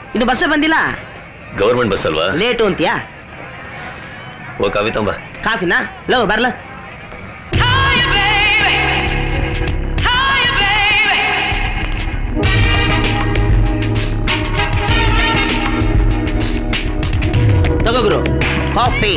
ಇನ್ನು ಬಸ್ಸೇ ಬಂದಿಲ್ಲ ಗೌರ್ಮೆಂಟ್ ಬಸ್ ಅಲ್ವಾ ಲೇಟು ಅಂತೀಯಾ ಓ ಕವಿತಂಬ ಕಾಫಿನಾ ಲವ್ ಬರ್ಲ ತಗೋ ಗುರು ಕಾಫಿ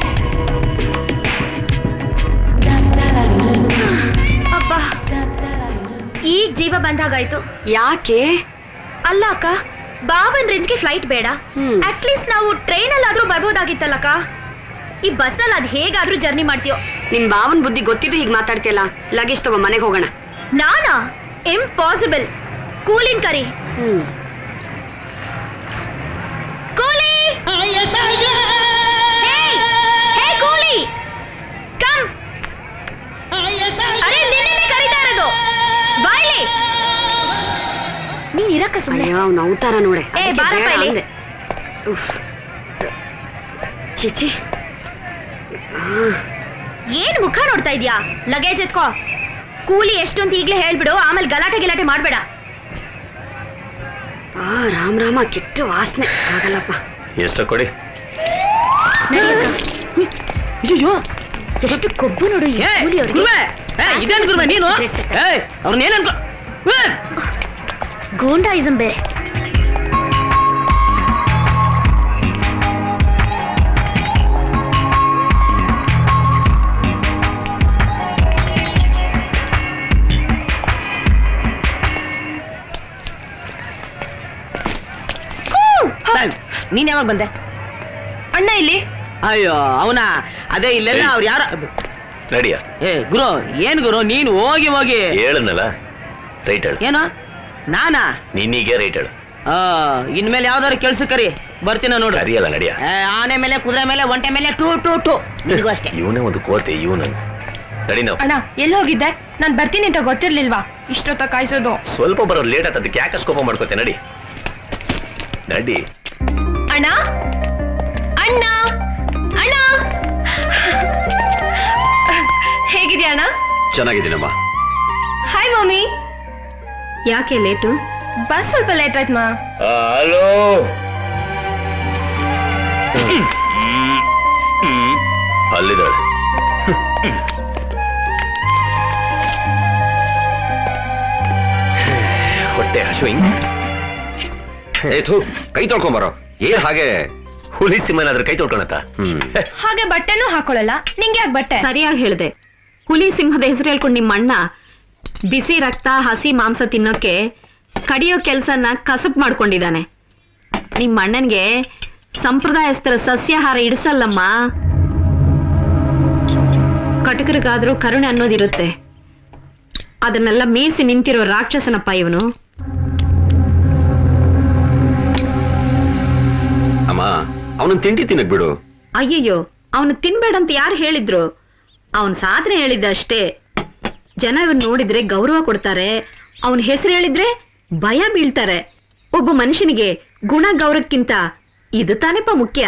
ಅಪ್ಪ ಈಗ ಜೀವ ಬಂದಾಗಾಯ್ತು ಯಾಕೆ ಅಲ್ಲ ಅಕ್ಕ ಬಾಬನ್ ರೇಂಜ್ಗೆ ಫ್ಲೈಟ್ ಬೇಡ ಹ್ಮ್. ಅಟ್ಲೀಸ್ಟ್ ನಾವು ಟ್ರೈನ್ ಅಲ್ಲಾದ್ರೂ ಬರ್ಬೋದಾಗಿತ್ತಲ್ಲಕ್ಕ ಈ ಬಸ್ನಲ್ಲಿ ಅದ್ ಹೇಗಾದ್ರೂ ಜರ್ನಿ ಮಾಡ್ತೀಯೋ ನಿಮ್ ಭಾವನ್ ಬುದ್ಧಿ ಗೊತ್ತಿದ್ದು ಹೀಗ್ ಮಾತಾಡ್ತಿಯಲ್ಲ ಲಗೇಜ್ ತಗೋ ಮನೆಗೆ ಹೋಗೋಣ ನಾನಾ ಇಂಪಾಸಿಬಲ್ ಕೂಲಿನ್ ಕರಿ ಹ್ಮ್ ಕೂಲಿ Hey! Hey, ಕೂಲಿ ಕಮ್ ಅರೆ ನಿನ್ನೆ ಕರೀತಾ ಇರೋದು ಬಾಯ್ಲಿ ನೀನ್ ಇರಕ್ಕ ಸುಮ್ಮನೆ ಅಯ್ಯೋ ಅವ್ನ ಅವತಾರ ನೋಡೆ ಏ, ಅದಕ್ಕೆ ಬಾರಪ್ಪ ಬೇಡ ಇಲ್ಲಿ. ಅಂದೆ. ಉಫ್. ಚಿಚಿ ಏನ್ ಮುಖ ನೋಡ್ತಾ ಇದ್ಯಾ ಲಗೇಜ್ ಎತ್ಕೋ ಕೂಲಿ ಎಷ್ಟು ಅಂತ ಈಗ್ಲೇ ಹೇಳ್ಬಿಡು ಆಮೇಲೆ ಗಲಾಟೆ ಗಿಲಾಟೆ ಮಾಡ್ಬೇಡ ಆ ರಾಮ್ ರಾಮ ಕೆಟ್ಟ ವಾಸನೆ ಆಗಲ್ಲಪ್ಪ ಎಷ್ಟ ಕೊಡಿ ಅಯ್ಯೋ ಎಷ್ಟು ಕೊಬ್ಬು ನೋಡು ಈ ಏ ಕೂಲಿ ಅವ್ರಿಗೆ. ಗುರುವೆ ಏ ಇದೇನು ಗುರುವೆ ನೀನು ಏ ಅವ್ರನ್ನ ಏನ್ ಅನ್ಕೊ ಏ, ಗೂಂಡಾಯಿಸಂ ಬೇರೆ ಏ, ನೀನ್ ಯಾವಾಗ ಬಂದೆ ಅಣ್ಣ ಇಲ್ಲಿ ಅಯ್ಯೋ ಅವನ ಅದೇ ಇಲ್ಲೆಲ್ಲ ಅವ್ರು ಯಾರ ನಡಿಯ ಏ ಗುರು ಏನ್ ಗುರು ನೀನ್ ಹೋಗಿ ಹೋಗಿ ಹೇಳನ್ನಲ್ಲ ರೈಟ್ ಹೇಳು ಏನು ನಾನಾ ನಿನ್ನೀಗೆ ರೈಟ್ ಹೇಳು ಆ ಇನ್ಮೇಲೆ ಯಾವ್ದಾದ್ರು ಕೆಲ್ಸ ಕರಿ ಬರ್ತೀನ ನೋಡು ಕರಿಯಲ್ಲ ನಡಿಯ ಏ, ಆನೆ ಮೇಲೆ ಕುದುರೆ ಮೇಲೆ ಒಂಟೆ ಮೇಲೆ ಟೂ ಟೂ ಟೂ ನಿನಗೂ ಅಷ್ಟೇ ಇವನೇ ಒಂದು ಕೋತೆ ಇವನು ನಡಿ ನಾವು ಅಣ್ಣ ಎಲ್ಲಿ ಹೋಗಿದ್ದೆ ನಾನ್ ಬರ್ತೀನಿ ಅಂತ ಗೊತ್ತಿರ್ಲಿಲ್ವಾ ಇಷ್ಟೊತ್ತ ಕಾಯ್ಸೋದು ಸ್ವಲ್ಪ ಬರೋದು ಲೇಟ್ ಆತ ಅದಕ್ಕೆ ಯಾಕೆ ಸ್ಕೋಪ ಮಾಡ್ಕೋತೆ ನಡಿ ನಡಿ ಅಣ್ಣ ಅಣ್ಣ ಅಣ್ಣ ಹೇಗಿದ್ಯಾ ಅಣ್ಣ ಚೆನ್ನಾಗಿದ್ದೀನಮ್ಮ ಹಾಯ್ ಮಮ್ಮಿ ಯಾಕೆ ಲೇಟು ಬಸ್ ಸ್ವಲ್ಪ ಲೇಟ್ ಆಯ್ತು ಮಾ ಹಲೋ ಅಲ್ಲಿದ್ದಾಳೆ ಹೊಟ್ಟೆ ಹಸುವಿಂಗ್ ಏ ಥೂ ಕೈ ತೊಳ್ಕೊಂಬರೋ ಏನ್ ಹಾಗೆ ಹುಲಿ ಸಿಂಹನಾದ್ರೆ ಕೈ ತೊಳ್ಕೊಳತ್ತ ಹ್ಮ್ ಹಾಗೆ ಬಟ್ಟೆನೂ ಹಾಕೊಳ್ಳಲ್ಲ ನಿಂಗೆ ಯಾಕೆ ಬಟ್ಟೆ ಸರಿಯಾಗಿ ಹೇಳ್ದೆ ಹುಲಿ ಸಿಂಹದ ಹೆಸರು ಹೇಳ್ಕೊಂಡು ನಿಮ್ಮ ಅಣ್ಣ ಬಿಸಿ ರಕ್ತ ಹಸಿ ಮಾಂಸ ತಿನ್ನೋಕೆ ಕಡಿಯೋ ಕೆಲ್ಸನ ಕಸಬ್ ಮಾಡ್ಕೊಂಡಿದ್ದಾನೆ ನಿಮ್ಮ ಅಣ್ಣನ್ಗೆ ಸಂಪ್ರದಾಯಸ್ಥರ ಸಸ್ಯಾಹಾರ ಇಡಿಸಲ್ಲಮ್ಮ ಕಟಕರಿಗಾದ್ರೂ ಕರುಣೆ ಅನ್ನೋದಿರುತ್ತೆ ಅದನ್ನೆಲ್ಲ ಮೀಸಿ ನಿಂತಿರೋ ರಾಕ್ಷಸನಪ್ಪ ಇವನು ಅಮ್ಮ ಅವನನ್ನ ತಿಂಡಿ ತಿನ್ನಕ್ ಬಿಡು ಅಯ್ಯಯ್ಯೋ ಅವನು ತಿನ್ಬೇಡಂತ ಯಾರು ಹೇಳಿದ್ರು ಅವನ್ ಸಾಧನೆ ಹೇಳಿದ್ದ ಅಷ್ಟೇ ಜನ ಇವನ್ ನೋಡಿದ್ರೆ ಗೌರವ ಕೊಡ್ತಾರೆ ಅವನ ಹೆಸರು ಹೇಳಿದ್ರೆ ಭಯ ಬೀಳ್ತಾರೆ ಒಬ್ಬ ಮನುಷ್ಯನಿಗೆ ಗುಣ ಗೌರವಕ್ಕಿಂತ ಇದು ತಾನೇಪ ಮುಖ್ಯ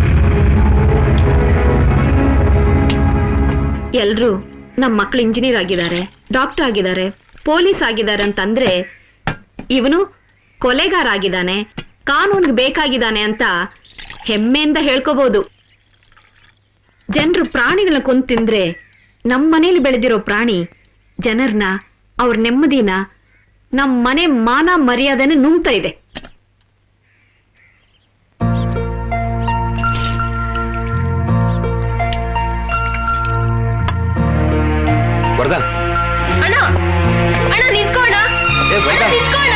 ಎಲ್ರು ನಮ್ಮ ಮಕ್ಳು ಇಂಜಿನಿಯರ್ ಆಗಿದ್ದಾರೆ ಡಾಕ್ಟರ್ ಆಗಿದ್ದಾರೆ ಪೊಲೀಸ್ ಆಗಿದ್ದಾರೆ ಅಂತಂದ್ರೆ ಇವನು ಕೊಲೆಗಾರ ಆಗಿದ್ದಾನೆ ಕಾನೂನಿಗೆ ಬೇಕಾಗಿದ್ದಾನೆ ಅಂತ ಹೆಮ್ಮೆಯಿಂದ ಹೇಳ್ಕೋಬಹುದು ಜನರು ಪ್ರಾಣಿಗಳನ್ನ ಕೊಂದು ತಿಂದ್ರೆ ನಮ್ಮ ಮನೇಲಿ ಬೆಳೆದಿರೋ ಪ್ರಾಣಿ ಜನರನ್ನ ಅವ್ರ ನೆಮ್ಮದಿನ ನಮ್ಮ ಮನೆ ಮಾನ ಮರ್ಯಾದೆನ ನುಂಗ್ತಾ ಇದೆ ಬರ್ದ ಅಣ್ಣ ಅಣ್ಣ ನಿಂತ್ಕೋಣ ಏ, ಬೇಡ. ಅಣ್ಣ, ನಿಂತ್ಕೋಣ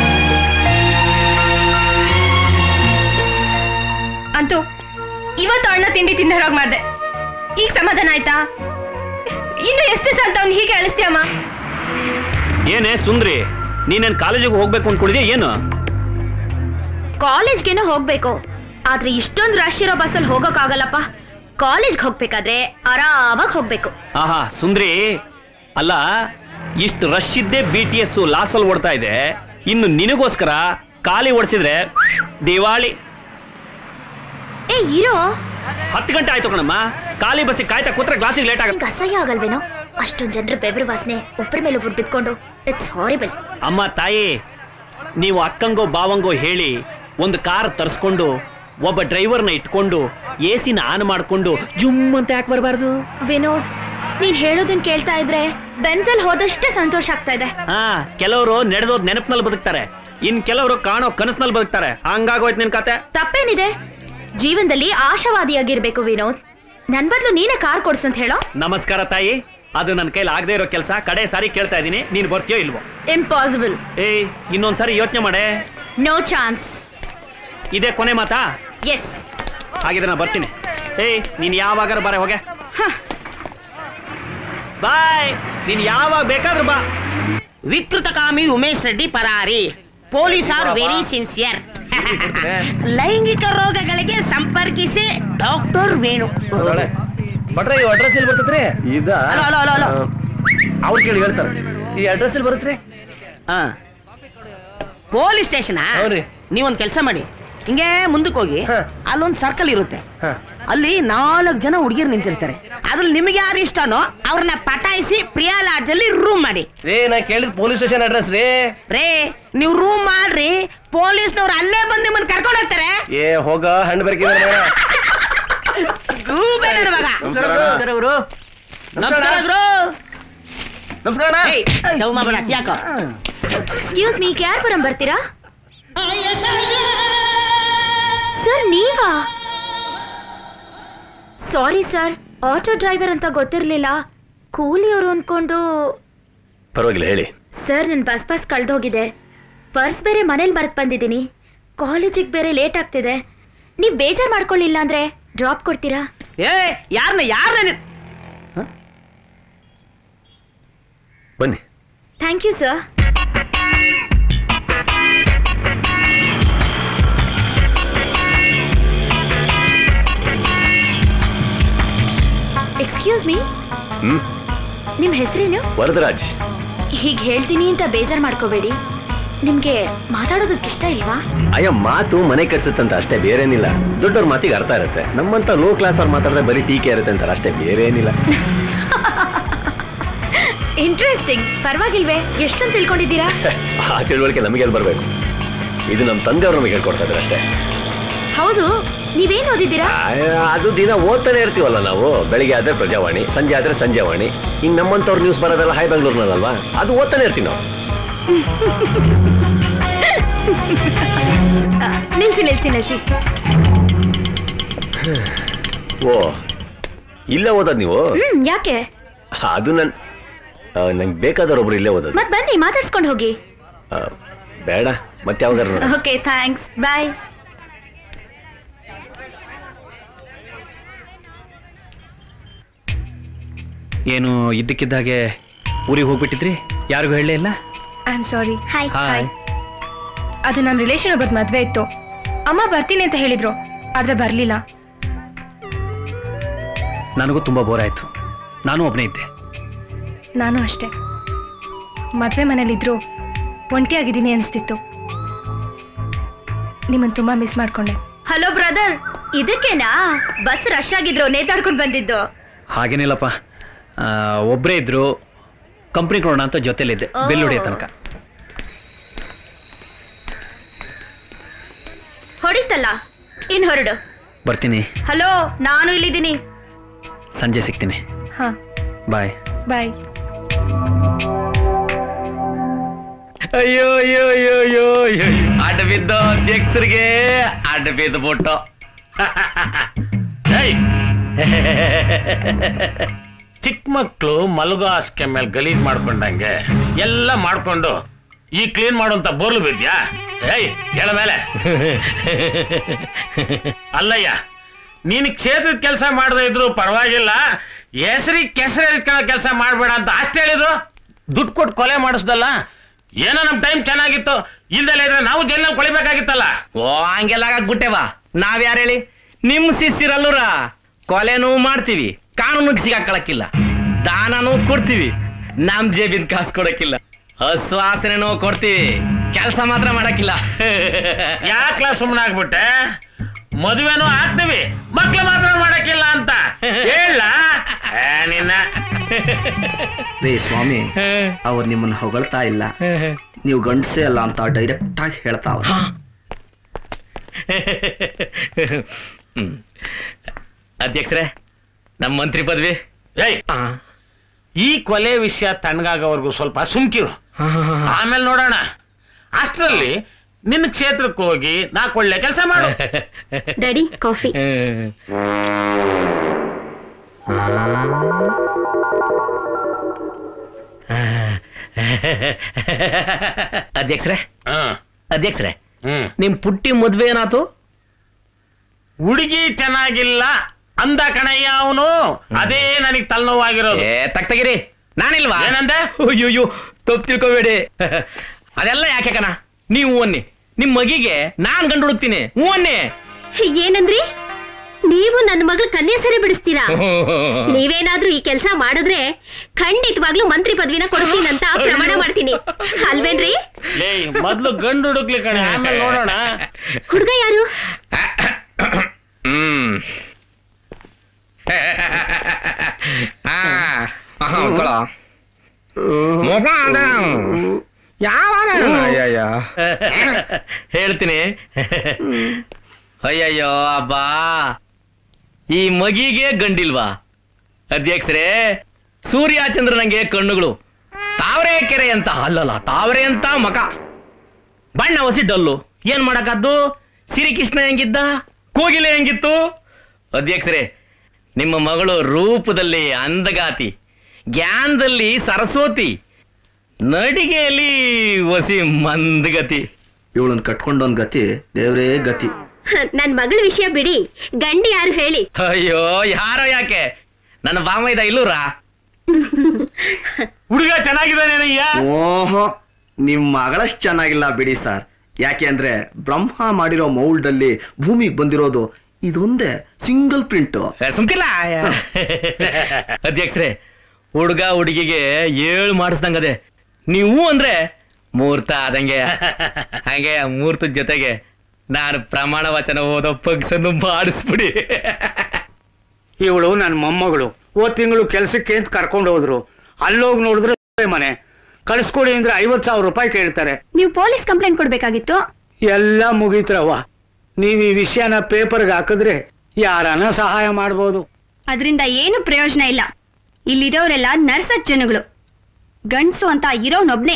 ಅಂತೂ ಇವತ್ತು ಅಣ್ಣ ತಿಂಡಿ ತಿಂದ ಹೊರಗ್ ಮಾಡ್ದೆ ಈಗ ಸಮಾಧಾನ ಆಯ್ತಾ ಇನ್ನು ಎಷ್ಟು ದಿವಸ ಅಂತ ಅವ್ನು ಹೀಗೆ ಅಳಿಸ್ತೀಯಮ್ಮ ಏನೇ ಸುಂದ್ರಿ ನೀನೇನ್ ಕಾಲೇಜಿಗೆ ಹೋಗ್ಬೇಕು ಅನ್ಕೊಂಡಿದ್ಯಾ ಏನು ಕಾಲೇಜ್ಗೇನೋ ಹೋಗ್ಬೇಕು ಆದ್ರೆ ಇಷ್ಟೊಂದು ರಶ್ ಇರೋ ಬಸ್ಸಲ್ಲಿ ಹೋಗೋಕ್ಕಾಗಲ್ಲಪ್ಪ ಕಾಲೇಜ್ಗೆ ಹೋಗ್ಬೇಕಾದ್ರೆ ಆರಾಮಾಗಿ ಹೋಗ್ಬೇಕು ಆಹಾ ಸುಂದ್ರಿ ಅಲ್ಲ ಇಷ್ಟು ರಶ್ ಇದ್ದೇ ಬಿ ಟಿ ಎಸ್ ಲಾಸಲ್ ಓಡ್ತಾ ಇದೆ ಇನ್ನು ನಿನಗೋಸ್ಕರ ಖಾಲಿ ಓಡಿಸಿದ್ರೆ ದಿವಾಳಿ ಏ ಇರೋ ಹತ್ತು ಗಂಟೆ ಆಯ್ತು ಕಣಮ್ಮ ಖಾಲಿ ಬಸ್ಸಿಗೆ ಕಾಯ್ತಾ ಕೂತ್ರೆ ಕ್ಲಾಸಿಗೆ ಲೇಟ್ ಆಗುತ್ತೆ ನಿಂಗೆ ಅಸಹ್ಯ ಆಗಲ್ವೇನೋ ಅಷ್ಟೊಂದ್ ಜನರ ಬೆವರು ವಾಸನೆ ಒಬ್ಬರ ಮೇಲೆ ಒಬ್ರು ಬಿದ್ಕೊಂಡು ಇಟ್ಸ್ ಹಾರಿಬಲ್ ಅಮ್ಮ ತಾಯಿ ನೀವು ಅಕ್ಕಂಗೋ ಬಾವಂಗೋ ಹೇಳಿ ಒಂದು ಕಾರ್ ತರಿಸ್ಕೊಂಡು ಒಬ್ಬ ಡ್ರೈವರ್ನ ಇಟ್ಕೊಂಡು ಎ ಸಿನ ಆನ್ ಮಾಡ್ಕೊಂಡು ಜುಮ್ ಅಂತ ಯಾಕೆ ಬರಬಾರ್ದು ವಿನೋದ್ ನೀನ್ ಹೇಳೋದನ್ ಕೇಳ್ತಾ ಇದ್ರೆ ಬೆನ್ಸಲ್ ಹೋದಷ್ಟೇ ಸಂತೋಷ ಆಗ್ತಾ ಇದೆ ಹಾ ಕೆಲವರು ನಡೆದೋದ್ ನೆನಪಿನಲ್ಲಿ ಬದುಕ್ತಾರೆ ಇನ್ ಕೆಲವರು ಕಾಣೋ ಕನಸಿನಲ್ಲಿ ಬದುಕ್ತಾರೆ ಹಂಗಾಗೋಯ್ತು ನಿನ್ ಕತೆ ತಪ್ಪೇನಿದೆ ಜೀವನದಲ್ಲಿ ಆಶಾವಾದಿಯಾಗಿರ್ಬೇಕು ವಿನೋದ್ ನನ್ ಬದ್ಲು ನೀನೇ ಕಾರ್ ಕೊಡ್ಸು ಅಂತ ಹೇಳೋ ನಮಸ್ಕಾರ ತಾಯಿ ಅದು ನನ್ನ ಕೈಲಿ ಆಗದೆ ಇರೋ ಕೆಲಸ ಕಡೆ ಸಾರಿ ಕೇಳ್ತಾ ಇದ್ದೀನಿ ನೀನ್ ಬರ್ತೀಯೋ ಇಲ್ವೋ ಇಂಪಾಸಿಬಲ್ ಏಯ್ ಇನ್ನೊಂದ್ಸಾರಿ ಯೋಚನೆ ಮಾಡೆ ನೋ ಚಾನ್ಸ್ ಇದೇ ಕೊನೆ ಮಾತಾ ಎಸ್ ಹಾಗಿದ್ರೆ ನಾ ಬರ್ತೀನಿ ಏಯ್ ನೀನ್ ಯಾವಾಗಾರ ಬಾರೆ ಹೋಗೆ ಬಾಯ್ ನೀನ್ ಯಾವಾಗ ಬೇಕಾದ್ರೂ ಬಾ ವಿಕೃತ ಕಾಮಿ ಉಮೇಶ್ ರೆಡ್ಡಿ ಪರಾರಿ ಪೊಲೀಸ್ ಆರ್ ವೆರಿ ಸಿನ್ಸಿಯರ್ ಲೈಂಗಿಕ ರೋಗಗಳಿಗೆ ಸಂಪರ್ಕಿಸಿ ಡಾಕ್ಟರ್ ವೇಣು ಭಟ್ರ ಈ ಅಡ್ರೆಸ್ ಎಲ್ಲಿ ಬರ್ತದ್ರಿ ಇದ ಹಲೋ ಹಲೋ ಹಲೋ ಹಲೋ ಅವ್ರು ಕೇಳಿ ಹೇಳ್ತಾರೆ ಈ ಅಡ್ರೆಸ್ ಎಲ್ಲಿ ಬರುತ್ತ್ರಿ ಹಾ ಪೊಲೀಸ್ ಸ್ಟೇಷನ್ ಹೌದ್ರಿ. ನೀವೊಂದ್ ಕೆಲಸ ಮಾಡಿ ಹಿಂಗೆ ಮುಂದಕ್ಕೆ ಹೋಗಿ ಹಾ. ಅಲ್ಲೊಂದ್ ಸರ್ಕಲ್ ಇರುತ್ತೆ ಹಾ. ಅಲ್ಲಿ ನಾಲ್ಕು ಜನ ಹುಡುಗಿರು ನಿಂತಿರ್ತಾರೆ ಅದ್ರಲ್ಲಿ ನಿಮಗೆ ಯಾರು ಇಷ್ಟನೋ ಅವ್ರನ್ನ ಪಟಾಯಿಸಿ ಪ್ರಿಯಾ ಲಾಡ್ಜ್ ಅಲ್ಲಿ ರೂಮ್ ಮಾಡಿ ರೇ ನಾ ಕೇಳಿದ್ ಪೊಲೀಸ್ ಸ್ಟೇಷನ್ ಅಡ್ರೆಸ್ ರೀ ರೇ ನೀವು ರೂಮ್ ಮಾಡ್ರಿ ಪೊಲೀಸ್ನವ್ರು ಅಲ್ಲೇ ಬಂದು ನಿಮ್ಮನ್ನ ಕರ್ಕೊಂಡು ಹೋಗ್ತಾರೆ ಏ ಹೋಗ ಹಣ್ಣು ಬರ್ಕಿದ್ರೆ ಗೂಬೆ ನನ್ನ ಮಗ ನಮಸ್ಕಾರ. ನಮಸ್ಕಾರ ಗುರು ನಮಸ್ಕಾರ ಗುರು ನಮಸ್ಕಾರ ಏಯ್, ಲವ್ ಮಾಡ್ಬೇಡ, ಯಾಕೋ ಎಕ್ಸ್ಕ್ಯೂಸ್ ಮೀ ಕ್ಯಾರ್ಪುರಂ ಬರ್ತೀರಾ ಸರ್ ನೀವಾ ಸಾರಿ ಸರ್ ಆಟೋ ಡ್ರೈವರ್ ಅಂತ ಗೊತ್ತಿರ್ಲಿಲ್ಲ ಕೂಲಿಯವರು ಅನ್ಕೊಂಡು ಪರವಾಗಿಲ್ಲ ಹೇಳಿ ಸರ್ ನನ್ನ ಬಸ್ ಬಸ್ ಕಳ್ದೋಗಿದೆ ಪರ್ಸ್ ಬೇರೆ ಮನೇಲಿ ಮರೆತು ಬಂದಿದ್ದೀನಿ ಕಾಲೇಜಿಗೆ ಬೇರೆ ಲೇಟ್ ಆಗ್ತಿದೆ ನೀವು ಬೇಜಾರು ಮಾಡ್ಕೊಳ್ಳಿಲ್ಲ ಅಂದ್ರೆ ಡ್ರಾಪ್ ಕೊಡ್ತೀರಾ ಏ ಯಾರನ್ನ ಯಾರನ್ನ ಬನ್ನಿ thank you sir excuse me hmm ನಿಮ್ಮ ಹೆಸರೇನು ವರದರಾಜ್ ಹೀಗೆ ಹೇಳ್ತೀನಿ ಅಂತ ಬೇಜಾರು ಮಾಡ್ಕೋಬೇಡಿ ನಿಮಗೆ ಮಾತಾಡೋದಕ್ಕೆ ಇಷ್ಟ ಇಲ್ವಾ ಅಯ್ಯ ಮಾತು ಮನೆ ಕೆಡ್ಸುತ್ತಂತ ಅಷ್ಟೇ ಬೇರೇನಿಲ್ಲ ದೊಡ್ಡವ್ರ ಮಾತಿಗೆ ಅರ್ಥ ಇರುತ್ತೆ ನಮ್ಮಂತ ಲೋ ಕ್ಲಾಸ್ ಅವ್ರು ಮಾತಾಡಿದ್ರೆ ಬರೀ ಟೀಕೆ ಇರುತ್ತೆ ಅಂತಾರೆ ಅಷ್ಟೇ ಬೇರೆ ಏನಿಲ್ಲ ಇಂಟ್ರೆಸ್ಟಿಂಗ್ ಪರವಾಗಿಲ್ವೇ ಎಷ್ಟೊಂದು ತಿಳ್ಕೊಂಡಿದ್ದೀರಾ ಆ ತಿಳುವಳಿಕೆ ನಮಗೆ ಎಲ್ಲಿ ಬರಬೇಕು ಇದು ನಮ್ಮ ತಂದೆಯವ್ರು ನಮಗೆ ಹೇಳ್ಕೊಡ್ತಾ ಇದ್ದಾರೆ ಅಷ್ಟೇ ಹೌದು ನೀವೇನು ಓದಿದ್ದೀರಾ ಆಯ್, ಅದು ದಿನ ಓದ್ತಾನೆ ಇರ್ತೀವಲ್ಲ ನಾವು ಬೆಳಿಗ್ಗೆ ಆದ್ರೆ ಪ್ರಜಾವಾಣಿ ಸಂಜೆ ಆದ್ರೆ ಸಂಜೆವಾಣಿ ಹಿಂಗ್ ನಮ್ಮಂತವ್ರ ನ್ಯೂಸ್ ಬರೋದಲ್ಲ ಹೈ ಬೆಂಗಳೂರಿನಲ್ವಾ ಅದು ಓದ್ತಾನೆ ಇರ್ತೀವಿ ನಾವು ನಿಲ್ಸಿ ನಿಲ್ಸಿ ನಿಲ್ಸಿ ಓ ಇಲ್ಲ ಓದೋದು ನೀವು ಹ್ಮ್ ಯಾಕೆ ಅದು ನನ್ ಆ, ನಂಗೆ ಬೇಕಾದವ್ರೊಬ್ರು ಇಲ್ಲೇ ಓದೋದು ಮತ್ ಬನ್ನಿ ಮಾತಾಡ್ಸ್ಕೊಂಡು ಹೋಗಿ ಆ, ಬೇಡ ಮತ್ತೆ ಯಾವ್ದಾರ ಓಕೆ ಥ್ಯಾಂಕ್ಸ್ ಬಾಯ್ ಏನು ಇದ್ದಕ್ಕಿದ್ದಾಗೆ ಊರಿಗೆ ಹೋಗ್ಬಿಟ್ಟಿದ್ರಿ ಯಾರಿಗೂ ಹೇಳಲೇ ಇಲ್ಲ I am sorry hi hi ಅದು ನಮ್ಮ ರಿಲೇಷನ್ ಒಬ್ಬದ ಮದ್ವೆ ಇತ್ತು ಅಮ್ಮ ಬರ್ತೀನಿ ಅಂತ ಹೇಳಿದ್ರು ಆದ್ರೆ ಬರ್ಲಿಲ್ಲ ನನಗೂ ತುಂಬಾ ಬೋರ್ ಆಯ್ತು ನಾನು ಒಬ್ಬನೇ ಇದ್ದೆ ನಾನು ಅಷ್ಟೇ ಮದ್ವೆ ಮನೇಲಿದ್ರು ಒಂಟಿಯಾಗಿದ್ದೀನಿ ಅನಿಸ್ತಿತ್ತು ನಿಮ್ಮನ್ನು ತುಂಬಾ ಮಿಸ್ ಮಾಡ್ಕೊಂಡೆ ಹಲೋ ಬ್ರದರ್ ಇದಕ್ಕೇನಾ ಬಸ್ ರಶ್ ಆಗಿದ್ರು ನೇತಾಡ್ಕೊಂಡು ಬಂದಿದ್ದು ಹಾಗೇನಿಲ್ಲಪ್ಪ ಆ, ಒಬ್ರೇ ಇದ್ರು ಕಂಪ್ನಿ ಕೊಡೋಣ ಅಂತ ಜೊತೆಲಿದ್ದೆ ಬೆಲ್ ಹೊಡಿಯೋ ತನಕ ಹೊಡಿತಲ್ಲ ಇನ್ ಹೊರಡು ಬರ್ತೀನಿ ಹಲೋ ನಾನು ಇಲ್ಲಿದ್ದೀನಿ ಸಂಜೆ ಸಿಗ್ತೀನಿ ಹಾ ಬಾಯ್ ಬಾಯ್ ಅಯ್ಯೋ ಅಯ್ಯೋ ಅಯ್ಯೋ ಅಯ್ಯೋ ಅಯ್ಯೋ ಅಡ್ಡ ಬಿದ್ದ ಅಧ್ಯಕ್ಷರಿಗೆ ಅಡ್ಡ ಬಿದ್ದು ಬಿಟ್ಟು ಚಿಕ್ಕ ಮಕ್ಕಳು ಮಲಗೋ ಹಾಸಿಗೆ ಮೇಲೆ ಗಲೀಜ್ ಮಾಡ್ಕೊಂಡಂಗೆ ಎಲ್ಲ ಮಾಡ್ಕೊಂಡು ಈ ಕ್ಲೀನ್ ಮಾಡುವಂತ ಬೋರ್ಲು ಬಿದ್ಯಾ ಏಯ್ ಹೇಳ ಮೇಲೆ ಅಲ್ಲಯ್ಯ ನೀನು ಕ್ಷೇತ್ರದ ಕೆಲಸ ಮಾಡದೇ ಇದ್ರು ಪರವಾಗಿಲ್ಲ ಹೆಸರಿಗೆ ಕೆಸರು ಇಟ್ಕೊಳ್ಳೋ ಕೆಲಸ ಮಾಡಬೇಡ ಅಂತ ಅಷ್ಟೇ ಹೇಳಿದ್ರು ದುಡ್ಡು ಕೊಟ್ಟು ಕೊಲೆ ಮಾಡಿಸ್ದಲ್ಲ ಏನೋ ನಮ್ಮ ಟೈಮ್ ಚೆನ್ನಾಗಿತ್ತು ಇಲ್ದಲ್ಲ ಇದ್ರೆ ನಾವು ಜೈಲಲ್ಲಿ ಕೊಳಿಬೇಕಾಗಿತ್ತಲ್ಲ ಓ ಹಂಗೆಲ್ಲ ಆಗ್ಬಿಟ್ಟೆವಾ ನಾವ್ ಯಾರು ಹೇಳಿ ನಿಮ್ ಶಿಷ್ಯರಲ್ಲೂರ ಕೊಲೆನೂ ಮಾಡ್ತೀವಿ ಕಾನೂನಿಗೆ ಸಿಗಾಕಳಕ್ಕಿಲ್ಲ ದಾನನೂ ಕೊಡ್ತೀವಿ ನಮ್ ಜೇಬಿನ ಕಾಸು ಕೊಡಕ್ಕಿಲ್ಲ ಆಶ್ವಾಸನೆನೂ ಕೊಡ್ತೀವಿ ಕೆಲಸ ಮಾತ್ರ ಮಾಡಕ್ಕಿಲ್ಲ ಯಾಕ್ಲ ಸುಮ್ಮನೆ ಆಗ್ಬಿಟ್ಟೆ ಮದುವೆನೂ ಆಗ್ತೀವಿ ಮಕ್ಳು ಮಾತ್ರ ಮಾಡಕ್ಕಿಲ್ಲ ಅಂತ ಹೇಳ ನಿನ್ನ ರೇ ಸ್ವಾಮಿ ಅವ್ರು ನಿಮ್ಮನ್ನ ಹೊಗಳ್ತಾ ಇಲ್ಲ ನೀವು ಗಂಡಸೇ ಅಲ್ಲ ಅಂತ ಡೈರೆಕ್ಟ್ ಆಗಿ ಹೇಳ್ತಾ ಅವ್ರೆ ಹ್ಮ್. ಅಧ್ಯಕ್ಷರೇ ನಮ್ಮ ಮಂತ್ರಿ ಪದವಿ ಏಯ್ ಈ ಕೊಲೆ ವಿಷಯ ತಣ್ಣಗಾಗೋವರೆಗೂ ಸ್ವಲ್ಪ ಸುಮ್ಕಿರು ಆಮೇಲೆ ನೋಡೋಣ ಅಷ್ಟರಲ್ಲಿ ನಿನ್ನ ಕ್ಷೇತ್ರಕ್ಕೆ ಹೋಗಿ ನಾಲ್ಕು ಒಳ್ಳೆ ಕೆಲಸ ಮಾಡು ಡ್ಯಾಡಿ ಕಾಫಿ ಅಧ್ಯಕ್ಷರೇ ಹ್ಮ್ ಅಧ್ಯಕ್ಷರೇ ಹ್ಮ್ ನಿಮ್ ಪುಟ್ಟಿ ಮದ್ವೆ ಏನಾತು ಹುಡುಗಿ ಚೆನ್ನಾಗಿಲ್ಲ ಅಂದ ಕಣಯ್ಯ ಅವನು ಅದೇ ನನಗೆ ತಲೆನೋವಾಗಿರೋದು ಏ ತಗ್ತಗಿರಿ ನಾನಿಲ್ವಾ ಏನಂದೆ? ಅಯ್ಯೋ ತಪ್ಪು ತಿಳ್ಕೊಬೇಡಿ ಅದೆಲ್ಲ ಯಾಕೆ ಕಣ ನೀವು ಅನ್ನಿ ನಿಮ್ ಮಗಿಗೆ ನಾನ್ ಗಂಡು ಹುಡುಕ್ತೀನಿ ಹ್ಞೂ ಅನ್ನಿ ಏನಂದ್ರಿ ನೀವು ನನ್ನ ಮಗಳ ಕನ್ಯಾ ಸರಿ ಬಿಡಿಸ್ತೀರಾ ನೀವೇನಾದ್ರೂ ಈ ಕೆಲಸ ಮಾಡಿದ್ರೆ ಖಂಡಿತವಾಗ್ಲೂ ಮಂತ್ರಿ ಪದವಿನ ಕೊಡ್ತೀನಿ ಅಂತ ಪ್ರಮಾಣ ಮಾಡ್ತೀನಿ ಅಲ್ವೇನ್ರಿ ಲೇ ಮೊದ್ಲು ಗಂಡು ಹುಡುಕ್ಲಿ ಕಣೆ ಆಮೇಲೆ ನೋಡೋಣ ಹುಡ್ಗ ಯಾರು ಹ್ಮ್ ಆ, ಆಹಾ, ಅಂಕಳ. ಮುಖ ಅದ. ಯಾವಾಗ ಅಯ್ಯಯ್ಯ ಹೇಳ್ತೀನಿ ಅಯ್ಯಯ್ಯೋ ಅಬ್ಬಾ ಈ ಮಗಿಗೆ ಗಂಡಿಲ್ವಾ ಅಧ್ಯಕ್ಷರೇ ಸೂರ್ಯಚಂದ್ರನಂಗೆ ಕಣ್ಣುಗಳು ತಾವರೆ ಕೆರೆ ಅಂತ ಅಲ್ಲಲ್ಲ ತಾವರೆ ಅಂತ ಮಕ ಬಣ್ಣ ಹೊಸಿ ಡಲ್ಲು ಏನ್ ಮಾಡಕದ್ದು ಸಿರಿಕೃಷ್ಣ ಹೆಂಗಿದ್ದ ಕೋಗಿಲೆ ಹೆಂಗಿತ್ತು ಅಧ್ಯಕ್ಷರೇ ನಿಮ್ಮ ಮಗಳು ರೂಪದಲ್ಲಿ ಅಂದಗಾತಿ ಜ್ಞಾನದಲ್ಲಿ ಸರಸ್ವತಿ ನಡಿಗೆಯಲ್ಲಿ ಹೊಸಿ ಮಂದಗತಿ ಇವಳನ್ನ ಕಟ್ಕೊಂಡೋನ್ ಗತಿ ದೇವ್ರೇ ಗತಿ ನನ್ ಮಗಳ ವಿಷಯ ಬಿಡಿ ಗಂಡಿ ಯಾರು ಹೇಳಿ ಅಯ್ಯೋ ಯಾರೋ ಯಾಕೆ ನನ್ನ ಬಾಮೈದ ಇಲ್ಲೂರಾ ಹುಡುಗ ಚೆನ್ನಾಗಿದ್ದಾನೇನಯ್ಯ ಓಹೋ ನಿಮ್ ಮಗಳಷ್ಟು ಚೆನ್ನಾಗಿಲ್ಲ ಬಿಡಿ ಸರ್ ಯಾಕೆ ಅಂದ್ರೆ ಬ್ರಹ್ಮ ಮಾಡಿರೋ ಮೌಲ್ಡ್ ಅಲ್ಲಿ ಭೂಮಿಗೆ ಬಂದಿರೋದು ಇದೊಂದೇ ಸಿಂಗಲ್ ಪ್ರಿಂಟ್ ಸುಮ್ಕಿಲ್ಲ ಅಧ್ಯಕ್ಷರೇ ಹುಡುಗ ಹುಡುಗಿಗೆ ಏಳು ಮಾಡಿಸ್ದಂಗದೆ ನೀವು ಅಂದ್ರೆ ಮುಹೂರ್ತ ಆದಂಗೆ ಹಾಗೆ ಆ ಮುಹೂರ್ತದ ಜೊತೆಗೆ ನಾನು ಪ್ರಮಾಣ ವಚನ ಓದೋ ಪಗ್ಸನ್ನು ಮಾಡಿಸ್ಬಿಡಿ ಇವಳು ನನ್ನ ಮೊಮ್ಮಗಳು ಹೋದ್ ತಿಂಗಳು ಕೆಲಸಕ್ಕೆ ಅಂತ ಕರ್ಕೊಂಡು ಹೋದ್ರು ಅಲ್ಲೋಗಿ ನೋಡಿದ್ರೆ ಮನೆ ಕಳಿಸ್ಕೊಡಿ ಅಂದ್ರೆ ಐವತ್ ಸಾವಿರ ರೂಪಾಯಿ ಕೇಳ್ತಾರೆ ನೀವು ಪೊಲೀಸ್ ಕಂಪ್ಲೇಂಟ್ ಕೊಡ್ಬೇಕಾಗಿತ್ತು ಎಲ್ಲ ಮುಗೀತ್ರವ್ವ ನೀವು ಈ ವಿಷಯನ ಪೇಪರ್ಗೆ ಹಾಕಿದ್ರೆ ಯಾರನ್ನ ಸಹಾಯ ಮಾಡ್ಬೋದು ಅದರಿಂದ ಏನು ಪ್ರಯೋಜನ ಇಲ್ಲ ಇಲ್ಲಿರೋರೆಲ್ಲ ನರ್ಸಸ್ ಜನಗಳು ಗಂಡ್ಸು ಅಂತ ಇರೋನೊಬ್ನೇ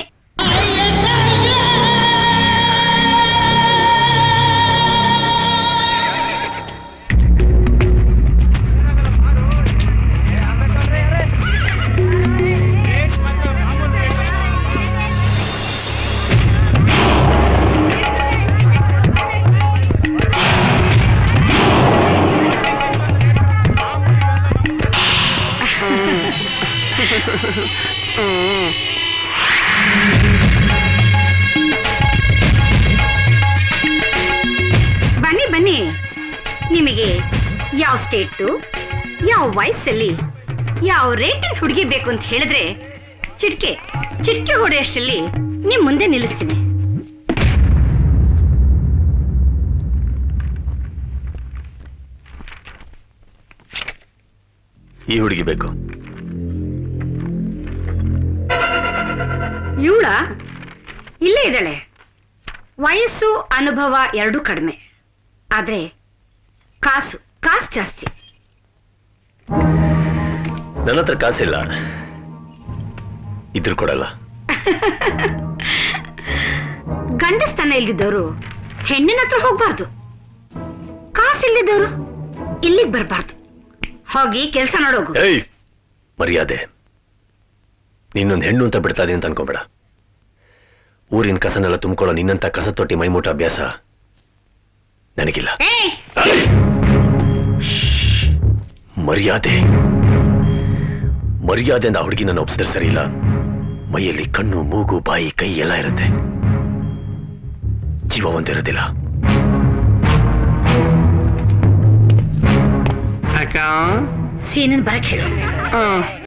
ಬನ್ನಿ ಬನ್ನಿ ನಿಮಗೆ ಯಾವ ಸ್ಟೇಟು ಯಾವ ವಯಸ್ಸಲ್ಲಿ ಯಾವ ರೇಟಿನ ಹುಡುಗಿ ಬೇಕು ಅಂತ ಹೇಳಿದ್ರೆ ಚಿಟ್ಕೆ ಚಿಟ್ಕೆ ಹೊಡೆಯಷ್ಟರಲ್ಲಿ ನಿಮ್ ಮುಂದೆ ನಿಲ್ಲಿಸ್ತೀನಿ ಈ ಹುಡುಗಿ ಬೇಕು ಇವಳ ಇಲ್ಲೇ ಇದ್ದಾಳೆ ವಯಸ್ಸು ಅನುಭವ ಎರಡೂ ಕಡಿಮೆ ಆದ್ರೆ ಕಾಸು ಕಾಸು ಜಾಸ್ತಿ ನನ್ನ ಹತ್ರ ಕಾಸಿಲ್ಲ ಇದ್ರು ಕೊಡಲ್ಲ ಗಂಡಸ್ತನ ಇಲ್ದಿದ್ದವರು ಹೆಣ್ಣಿನ ಹತ್ರ ಹೋಗ್ಬಾರ್ದು ಕಾಸು ಇಲ್ದಿದ್ದವರು ಇಲ್ಲಿಗೆ ಬರಬಾರ್ದು ಹೋಗಿ ಕೆಲಸ ನೋಡೋಗು ಏಯ್ ಮರ್ಯಾದೆ ನಿನ್ನೊಂದು ಹೆಣ್ಣು ಅಂತ ಬಿಡ್ತಾ ಇದೀನಿ ಅಂತ ಅನ್ಕೋಬೇಡ ಊರಿನ ಕಸನೆಲ್ಲ ತುಂಬಿಕೊಳ್ಳೋ ನಿನ್ನಂತ ಕಸ ತೊಟ್ಟಿ ಮೈಮೂಟ ಅಭ್ಯಾಸ ನನಗಿಲ್ಲ ಏಯ್ ಮರ್ಯಾದೆ ಮರ್ಯಾದೆಯಿಂದ ಆ ಹುಡುಗಿ ನನ್ನ ಒಪ್ಸಿದ್ರೆ ಸರಿ ಇಲ್ಲ ಮೈಯಲ್ಲಿ ಕಣ್ಣು ಮೂಗು ಬಾಯಿ ಕೈ ಎಲ್ಲ ಇರುತ್ತೆ ಜೀವ ಒಂದಿರೋದಿಲ್ಲ ಅಕ್ಕ ಸೀನನ್ ಬರಕ್ ಹೇಳು